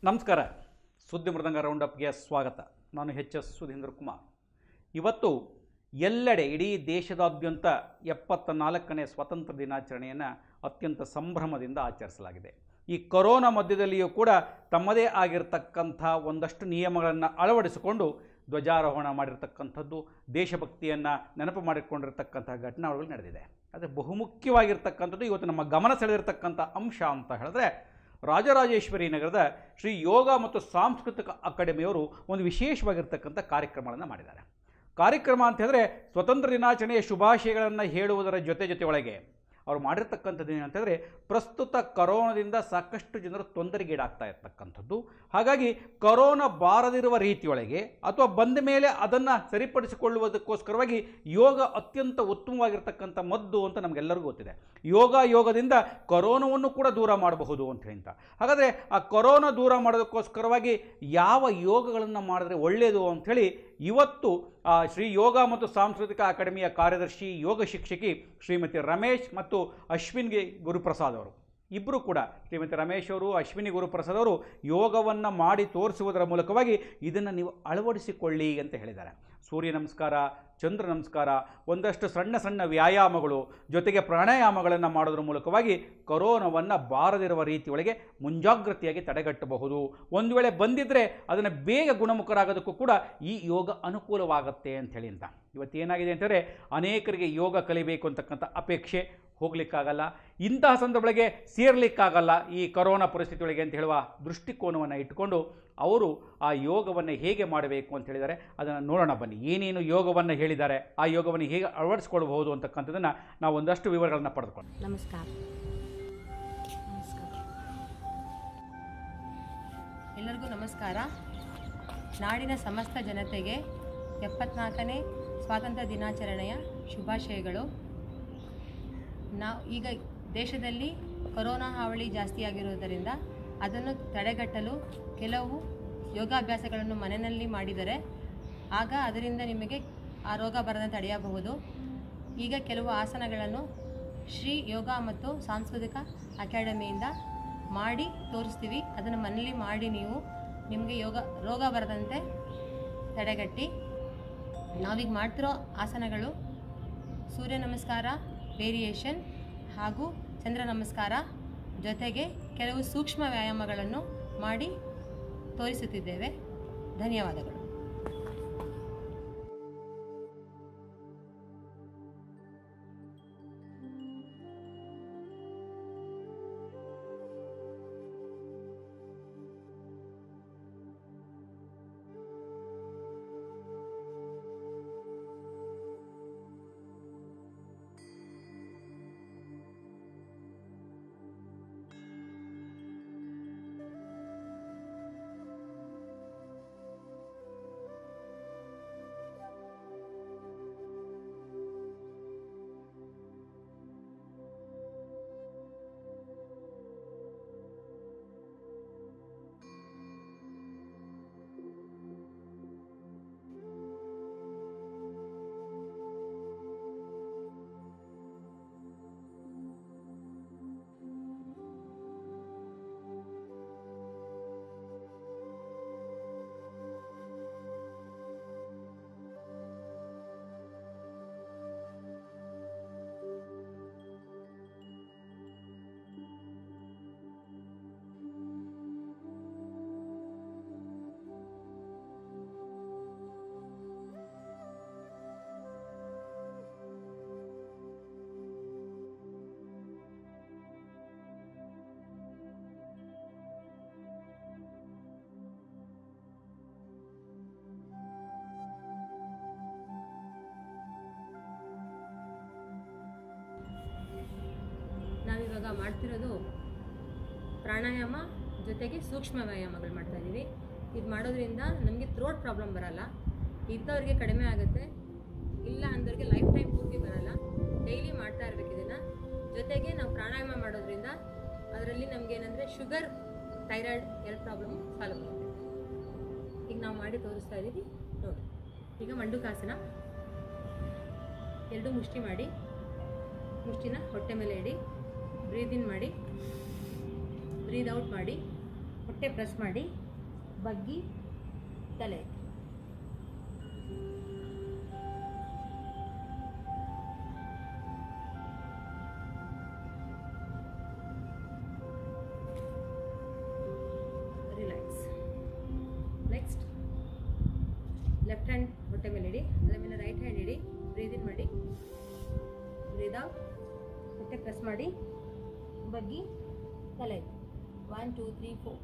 ನಮಸ್ಕಾರ ಸುದ್ದಿ ಮೃದಂಗ ರೌಂಡಪ್ಗೆ ಸ್ವಾಗತ ನಾನು ಎಚ್ ಎಸ್ ಸುಧೀಂದ್ರ ಕುಮಾರ್ ಇವತ್ತು ಎಲ್ಲೆಡೆ ಇಡೀ ದೇಶದಾದ್ಯಂತ ಎಪ್ಪತ್ತ ನಾಲ್ಕನೇ ಸ್ವಾತಂತ್ರ್ಯ ದಿನಾಚರಣೆಯನ್ನು ಅತ್ಯಂತ ಸಂಭ್ರಮದಿಂದ ಆಚರಿಸಲಾಗಿದೆ ಈ ಕೊರೋನಾ ಮಧ್ಯದಲ್ಲಿಯೂ ಕೂಡ ತಮ್ಮದೇ ಆಗಿರತಕ್ಕಂಥ ಒಂದಷ್ಟು ನಿಯಮಗಳನ್ನು ಅಳವಡಿಸಿಕೊಂಡು ಧ್ವಜಾರೋಹಣ ಮಾಡಿರ್ತಕ್ಕಂಥದ್ದು ದೇಶಭಕ್ತಿಯನ್ನು ನೆನಪು ಮಾಡಿಕೊಂಡಿರ್ತಕ್ಕಂಥ ಘಟನಾವಳಿಗಳು ನಡೆದಿದೆ ಆದರೆ ಬಹುಮುಖ್ಯವಾಗಿರ್ತಕ್ಕಂಥದ್ದು ಇವತ್ತು ನಮ್ಮ ಗಮನ ಸೆಳೆದಿರ್ತಕ್ಕಂಥ ಅಂಶ ಅಂತ ಹೇಳಿದ್ರೆ ರಾಜರಾಜೇಶ್ವರಿ ನಗರದ ಶ್ರೀ ಯೋಗ ಮತ್ತು ಸಾಂಸ್ಕೃತಿಕ ಅಕಾಡೆಮಿಯವರು ಒಂದು ವಿಶೇಷವಾಗಿರ್ತಕ್ಕಂಥ ಕಾರ್ಯಕ್ರಮಗಳನ್ನು ಮಾಡಿದ್ದಾರೆ ಕಾರ್ಯಕ್ರಮ ಅಂತ ಹೇಳಿದ್ರೆ ಸ್ವತಂತ್ರ ದಿನಾಚರಣೆಯ ಶುಭಾಶಯಗಳನ್ನು ಹೇಳುವುದರ ಜೊತೆ ಜೊತೆ ಒಳಗೆ ಅವ್ರು ಮಾಡಿರ್ತಕ್ಕಂಥದ್ದು ಏನಂತಂದರೆ ಪ್ರಸ್ತುತ ಕರೋನಾದಿಂದ ಸಾಕಷ್ಟು ಜನರು ತೊಂದರೆಗೀಡಾಗ್ತಾ ಇರ್ತಕ್ಕಂಥದ್ದು ಹಾಗಾಗಿ ಕರೋನಾ ಬಾರದಿರುವ ರೀತಿಯೊಳಗೆ ಅಥವಾ ಬಂದ ಮೇಲೆ ಅದನ್ನು ಸರಿಪಡಿಸಿಕೊಳ್ಳುವುದಕ್ಕೋಸ್ಕರವಾಗಿ ಯೋಗ ಅತ್ಯಂತ ಉತ್ತಮವಾಗಿರ್ತಕ್ಕಂಥ ಮದ್ದು ಅಂತ ನಮಗೆಲ್ಲರಿಗೂ ಗೊತ್ತಿದೆ ಯೋಗ ಯೋಗದಿಂದ ಕರೋನಾವನ್ನು ಕೂಡ ದೂರ ಮಾಡಬಹುದು ಅಂತ ಹೇಳಿಂತ ಹಾಗಾದರೆ ಆ ಕೊರೋನಾ ದೂರ ಮಾಡೋದಕ್ಕೋಸ್ಕರವಾಗಿ ಯಾವ ಯೋಗಗಳನ್ನು ಮಾಡಿದ್ರೆ ಒಳ್ಳೆಯದು ಅಂಥೇಳಿ ಇವತ್ತು ಆ, ಶ್ರೀ ಯೋಗ ಮತ್ತು ಸಾಂಸ್ಕೃತಿಕ ಅಕಾಡೆಮಿಯ ಕಾರ್ಯದರ್ಶಿ ಯೋಗ ಶಿಕ್ಷಕಿ ಶ್ರೀಮತಿ ರಮೇಶ್ ಮತ್ತು ಅಶ್ವಿನ್ಗೆ ಗುರುಪ್ರಸಾದ್ ಅವರು ಇಬ್ಬರು ಕೂಡ ಶ್ರೀಮತಿ ರಮೇಶ್ ಅವರು ಅಶ್ವಿನಿ ಗುರುಪ್ರಸಾದ್ ಅವರು ಯೋಗವನ್ನು ಮಾಡಿ ತೋರಿಸುವುದರ ಮೂಲಕವಾಗಿ ಇದನ್ನು ನೀವು ಅಳವಡಿಸಿಕೊಳ್ಳಿ ಅಂತ ಹೇಳಿದ್ದಾರೆ ಸೂರ್ಯ ನಮಸ್ಕಾರ ಚಂದ್ರ ನಮಸ್ಕಾರ ಒಂದಷ್ಟು ಸಣ್ಣ ಸಣ್ಣ ವ್ಯಾಯಾಮಗಳು ಜೊತೆಗೆ ಪ್ರಾಣಾಯಾಮಗಳನ್ನು ಮಾಡೋದ್ರ ಮೂಲಕವಾಗಿ ಕೊರೋನಾವನ್ನು ಬಾರದಿರುವ ರೀತಿಯೊಳಗೆ ಮುಂಜಾಗ್ರತೆಯಾಗಿ ತಡೆಗಟ್ಟಬಹುದು ಒಂದು ವೇಳೆ ಬಂದಿದ್ದರೆ ಅದನ್ನು ಬೇಗ ಗುಣಮುಖರಾಗೋದಕ್ಕೂ ಕೂಡ ಈ ಯೋಗ ಅನುಕೂಲವಾಗುತ್ತೆ ಅಂತ ಹೇಳಿ ಅಂತ ಇವತ್ತು ಏನಾಗಿದೆ ಅಂತಂದರೆ ಅನೇಕರಿಗೆ ಯೋಗ ಕಲಿಬೇಕು ಅಂತಕ್ಕಂಥ ಅಪೇಕ್ಷೆ ಹೋಗ್ಲಿಕ್ಕಾಗಲ್ಲ ಇಂತಹ ಸಂದರ್ಭಗಳಿಗೆ ಸೇರ್ಲಿಕ್ಕಾಗಲ್ಲ ಈ ಕೊರೋನಾ ಪರಿಸ್ಥಿತಿಯೊಳಗೆ ಅಂತ ಹೇಳುವ ದೃಷ್ಟಿಕೋನವನ್ನು ಇಟ್ಟುಕೊಂಡು ಅವರು ಆ ಯೋಗವನ್ನು ಹೇಗೆ ಮಾಡಬೇಕು ಅಂತ ಹೇಳಿದ್ದಾರೆ ಅದನ್ನು ನೋಡೋಣ ಬನ್ನಿ ಏನೇನು ಯೋಗವನ್ನು ಹೇಳಿದ್ದಾರೆ ಆ ಯೋಗವನ್ನು ಹೇಗೆ ಅಳವಡಿಸ್ಕೊಳ್ಬಹುದು ಅಂತಕ್ಕಂಥದ್ದನ್ನು ನಾವು ಒಂದಷ್ಟು ವಿವರಗಳನ್ನು ಪಡೆದುಕೊಂಡು ನಮಸ್ಕಾರ ನಮಸ್ಕಾರ ಎಲ್ಲರಿಗೂ ನಮಸ್ಕಾರ ನಾಡಿನ ಸಮಸ್ತ ಜನತೆಗೆ ಎಪ್ಪತ್ನಾಲ್ಕನೇ ಸ್ವಾತಂತ್ರ್ಯ ದಿನಾಚರಣೆಯ ಶುಭಾಶಯಗಳು ನಾವು ಈಗ ದೇಶದಲ್ಲಿ ಕೊರೋನಾ ಹಾವಳಿ ಜಾಸ್ತಿಯಾಗಿರುವುದರಿಂದ ಅದನ್ನು ತಡೆಗಟ್ಟಲು ಕೆಲವು ಯೋಗಾಭ್ಯಾಸಗಳನ್ನು ಮನೆಯಲ್ಲಿ ಮಾಡಿದರೆ ಆಗ ಅದರಿಂದ ನಿಮಗೆ ಆ ರೋಗ ಬರದಂತೆ ತಡೆಯಬಹುದು ಈಗ ಕೆಲವು ಆಸನಗಳನ್ನು ಶ್ರೀ ಯೋಗ ಮತ್ತು ಸಾಂಸ್ಕೃತಿಕ ಅಕಾಡೆಮಿಯಿಂದ ಮಾಡಿ ತೋರಿಸ್ತೀವಿ ಅದನ್ನು ಮನೇಲಿ ಮಾಡಿ ನೀವು ನಿಮಗೆ ಯೋಗ ರೋಗ ಬರದಂತೆ ತಡೆಗಟ್ಟಿ ನಾವೀಗ ಮಾಡ್ತಿರೋ ಆಸನಗಳು ಸೂರ್ಯ ನಮಸ್ಕಾರ ವೇರಿಯೇಷನ್ ಹಾಗೂ ಚಂದ್ರ ನಮಸ್ಕಾರ ಜೊತೆಗೆ ಕೆಲವು ಸೂಕ್ಷ್ಮ ವ್ಯಾಯಾಮಗಳನ್ನು ಮಾಡಿ ತೋರಿಸುತ್ತಿದ್ದೇವೆ ಧನ್ಯವಾದಗಳು ನಾವಿವಾಗ ಮಾಡ್ತಿರೋದು ಪ್ರಾಣಾಯಾಮ ಜೊತೆಗೆ ಸೂಕ್ಷ್ಮ ವ್ಯಾಯಾಮಗಳು ಮಾಡ್ತಾ ಇದ್ದೀವಿ ಇದು ಮಾಡೋದ್ರಿಂದ ನಮಗೆ ಥ್ರೋಟ್ ಪ್ರಾಬ್ಲಮ್ ಬರಲ್ಲ ಇದ್ದವ್ರಿಗೆ ಕಡಿಮೆ ಆಗುತ್ತೆ ಇಲ್ಲ ಅಂದವ್ರಿಗೆ ಲೈಫ್ ಟೈಮ್ ಪೂರ್ತಿ ಬರಲ್ಲ ಡೈಲಿ ಮಾಡ್ತಾ ಇರ್ಬೇಕು ಇದನ್ನು ಜೊತೆಗೆ ನಾವು ಪ್ರಾಣಾಯಾಮ ಮಾಡೋದ್ರಿಂದ ಅದರಲ್ಲಿ ನಮ್ಗೆ ಏನಂದರೆ ಶುಗರ್ ಥೈರಾಯ್ಡ್ ಎರಡು ಪ್ರಾಬ್ಲಮ್ ಸಾಲ್ವ್ ಆಗುತ್ತೆ ಈಗ ನಾವು ಮಾಡಿ ತೋರಿಸ್ತಾ ಇದ್ದೀವಿ ನೋಡಿ ಈಗ ಮಂಡುಕಾಸನ ಎರಡು ಮುಷ್ಟಿ ಮಾಡಿ ಮುಷ್ಟಿನ ಹೊಟ್ಟೆ ಮೇಲೆ ಇಡಿ ಬ್ರೀದ್ ಇನ್ ಮಾಡಿ ಬ್ರೀದ್ ಔಟ್ ಮಾಡಿ ಹೊಟ್ಟೆ ಪ್ರೆಸ್ ಮಾಡಿ ಬಗ್ಗಿ ತಲೆ ರಿಲ್ಯಾಕ್ಸ್ ನೆಕ್ಸ್ಟ್ ಲೆಫ್ಟ್ ಹ್ಯಾಂಡ್ ಹೊಟ್ಟೆ ಮೇಲೆ ಇಡಿ ಅದರ ಮೇಲೆ ರೈಟ್ ಹ್ಯಾಂಡ್ ಇಡಿ ಬ್ರೀದ್ ಇನ್ ಮಾಡಿ ಬ್ರೀದ್ ಔಟ್ ಹೊಟ್ಟೆ ಪ್ರೆಸ್ ಮಾಡಿ ಬಗ್ಗಿ ತಲೆ one two three four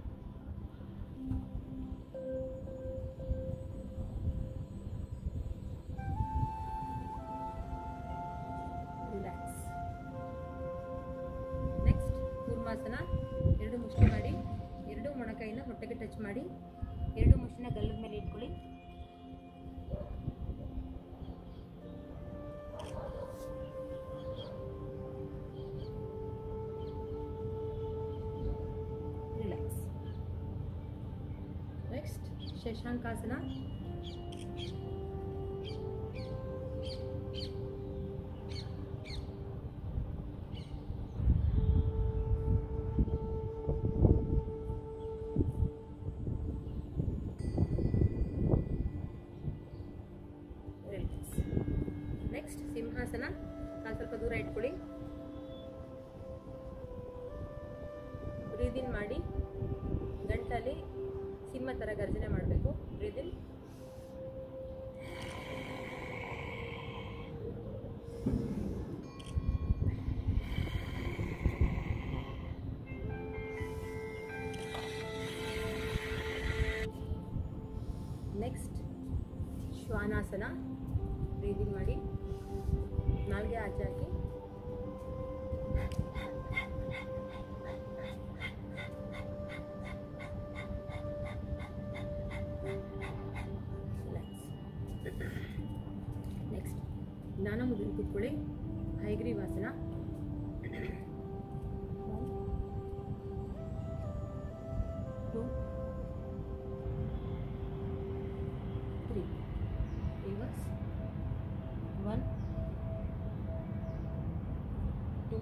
relax next ಕೂರ್ಮಾಸನ ಎರಡು ಮುಷ್ಟಿ ಮಾಡಿ ಎರಡು ಮೊಣಕೈನ ಹೊಟ್ಟೆಗೆ ಟಚ್ ಮಾಡಿ ಎರಡು ಮುಷ್ಟಿನ ಗಲ್ಲದ ಮೇಲೆ ಇಟ್ಕೊಳ್ಳಿ ರಿಲ್ಯಾಕ್ಸ್ ನೆಕ್ಸ್ಟ್ ಶಶಾಂಕಾಸನ ರಿಲ್ಯಾಕ್ಸ್ ನೆಕ್ಸ್ಟ್ ಸಿಂಹಾಸನ ಕಾಲು ಸ್ವಲ್ಪ ದೂರ ಇಟ್ಕೊಳ್ಳಿ ಬ್ರೀದ್ ಇನ್ ಮಾಡಿ ಗಂಟಲ್ಲಿ ಸಿಂಹ ಥರ ಗರ್ಜನೆ ಮಾಡಬೇಕು ಬ್ರೀದ್ ಇನ್ ನೆಕ್ಸ್ಟ್ ಶ್ವಾನಾಸನ ಬ್ರೀದ್ ಇನ್ ಮಾಡಿ ನಾಲ್ಗೆ ಆಚೆ ಹಾಕಿ ನೆಕ್ಸ್ಟ್ ಜ್ಞಾನ ಮುದ್ರೆ ಕೂತ್ಕೊಳ್ಳಿ ಹೈಗ್ರೀವಾಸನ two three reverse one two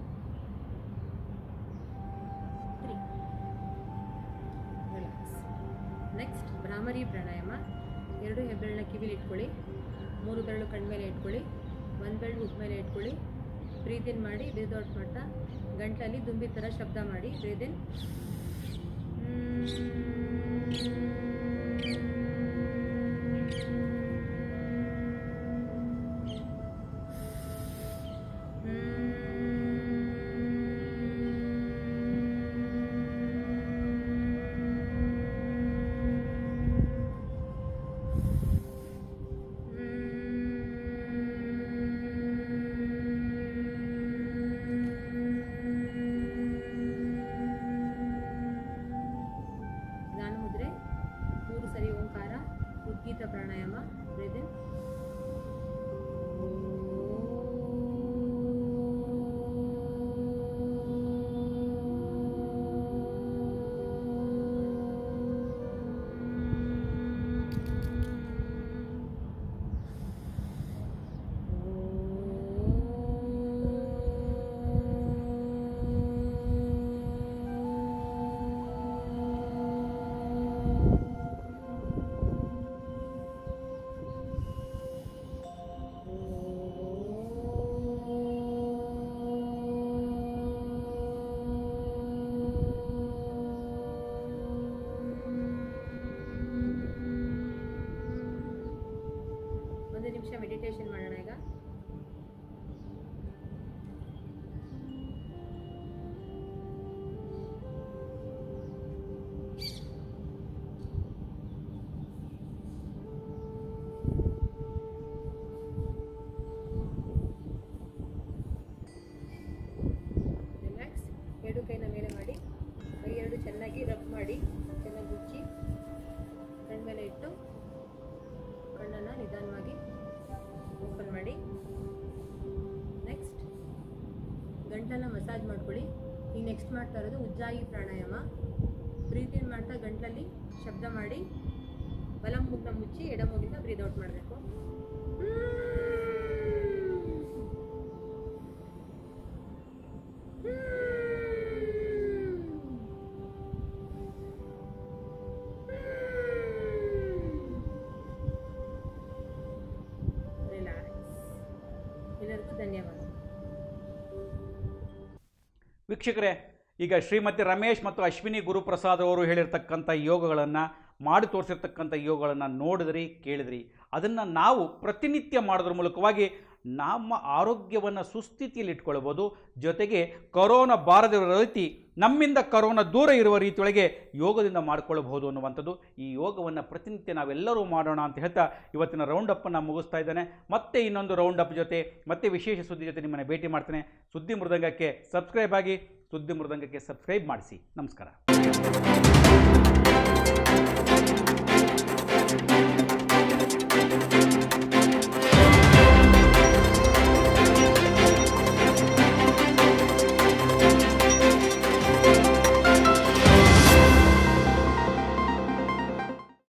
three relax next ಭ್ರಾಮರಿ ಪ್ರಾಣಾಯಾಮ ಎರಡು ಹೆಬ್ಬೆರಳನ್ನ ಕಿವಿಲಿ ಇಟ್ಕೊಳ್ಳಿ ಮೂರು ಬೆರಳು ಕಣ್ಮೇಲೆ ಇಟ್ಕೊಳ್ಳಿ ಒಂದು ಬೆರಳು ಹುಕ್ ಮೇಲೆ ಇಟ್ಕೊಳ್ಳಿ ಬ್ರೀದ್ ಇನ್ ಮಾಡಿ ಬ್ರೀದ್ ಔಟ್ ಮಾಡ್ತಾ ಗಂಟಲಲ್ಲಿ ದುಂಬಿ ಥರ ಶಬ್ದ ಮಾಡಿ ಬ್ರೀದ್ ಇನ್ ಜ್ಞಾನ ಮುದ್ರೆ ಮೂರು ಸರಿ ಓಂಕಾರ ಉದ್ಗೀತ ಪ್ರಾಣಾಯಾಮ ಬ್ರೀದ್ ಇನ್ ಒಂದು ನಿಮಿಷ ಮೆಡಿಟೇಷನ್ ಮಾಡೋಣ ಈಗ ರಿಲ್ಯಾಕ್ಸ್ ಎರಡು ಕೈನ ಮೇಲೆ ಮಾಡಿ ಕೈ ಎರಡು ಚೆನ್ನಾಗಿ ರಬ್ ಮಾಡಿ ಚೆನ್ನಾಗಿ ಮುಚ್ಚಿ ಕಣ್ಮೇಲೆ ಇಟ್ಟು ಕಣ್ಣನ್ನು ನಿಧಾನವಾಗಿ ಓಪನ್ ಮಾಡಿ ನೆಕ್ಸ್ಟ್ ಗಂಟಲನ್ನ ಮಸಾಜ್ ಮಾಡ್ಕೊಳ್ಳಿ ಈಗ ನೆಕ್ಸ್ಟ್ ಮಾಡ್ತಾ ಇರೋದು ಉಜ್ಜಾಯಿ ಪ್ರಾಣಾಯಾಮ ಬ್ರೀತ್ ಇನ್ ಮಾಡ್ತಾ ಗಂಟಲಲ್ಲಿ ಶಬ್ದ ಮಾಡಿ ಬಲ ಮೂಗನ್ನ ಮುಚ್ಚಿ ಎಡ ಮೂಗಿಂದ ಬ್ರೀದ್ ಔಟ್ ಮಾಡಬೇಕು ವೀಕ್ಷಕರೇ ಈಗ ಶ್ರೀಮತಿ ರಮೇಶ್ ಮತ್ತು ಅಶ್ವಿನಿ ಗುರುಪ್ರಸಾದ್ ಅವರು ಹೇಳಿರ್ತಕ್ಕಂಥ ಯೋಗಗಳನ್ನು ಮಾಡಿ ತೋರಿಸಿರ್ತಕ್ಕಂಥ ಯೋಗಗಳನ್ನು ನೋಡಿದ್ರಿ ಕೇಳಿದ್ರಿ ಅದನ್ನು ನಾವು ಪ್ರತಿನಿತ್ಯ ಮಾಡೋದ್ರ ಮೂಲಕವಾಗಿ ನಮ್ಮ ಆರೋಗ್ಯವನ್ನು ಸುಸ್ಥಿತಿಯಲ್ಲಿ ಇಟ್ಕೊಳ್ಬೋದು ಜೊತೆಗೆ ಕೊರೋನಾ ಬಾರದಿರೋ ರೀತಿ ನಮ್ಮಿಂದ ಕರೋನಾ ದೂರ ಇರುವ ರೀತಿಯೊಳಗೆ ಯೋಗದಿಂದ ಮಾಡ್ಕೊಳ್ಬಹುದು ಅನ್ನುವಂಥದ್ದು ಈ ಯೋಗವನ್ನು ಪ್ರತಿನಿತ್ಯ ನಾವೆಲ್ಲರೂ ಮಾಡೋಣ ಅಂತ ಹೇಳ್ತಾ ಇವತ್ತಿನ ರೌಂಡ್ ಅಪ್ಪನ್ನು ಮುಗಿಸ್ತಾ ಇದ್ದಾನೆ ಮತ್ತೆ ಇನ್ನೊಂದು ರೌಂಡ್ ಅಪ್ ಜೊತೆ ಮತ್ತೆ ವಿಶೇಷ ಸುದ್ದಿ ಜೊತೆ ನಿಮ್ಮನ್ನು ಭೇಟಿ ಮಾಡ್ತೇನೆ ಸುದ್ದಿ ಮೃದಂಗಕ್ಕೆ ಸಬ್ಸ್ಕ್ರೈಬ್ ಆಗಿ ಸುದ್ದಿ ಮೃದಂಗಕ್ಕೆ ಸಬ್ಸ್ಕ್ರೈಬ್ ಮಾಡಿಸಿ ನಮಸ್ಕಾರ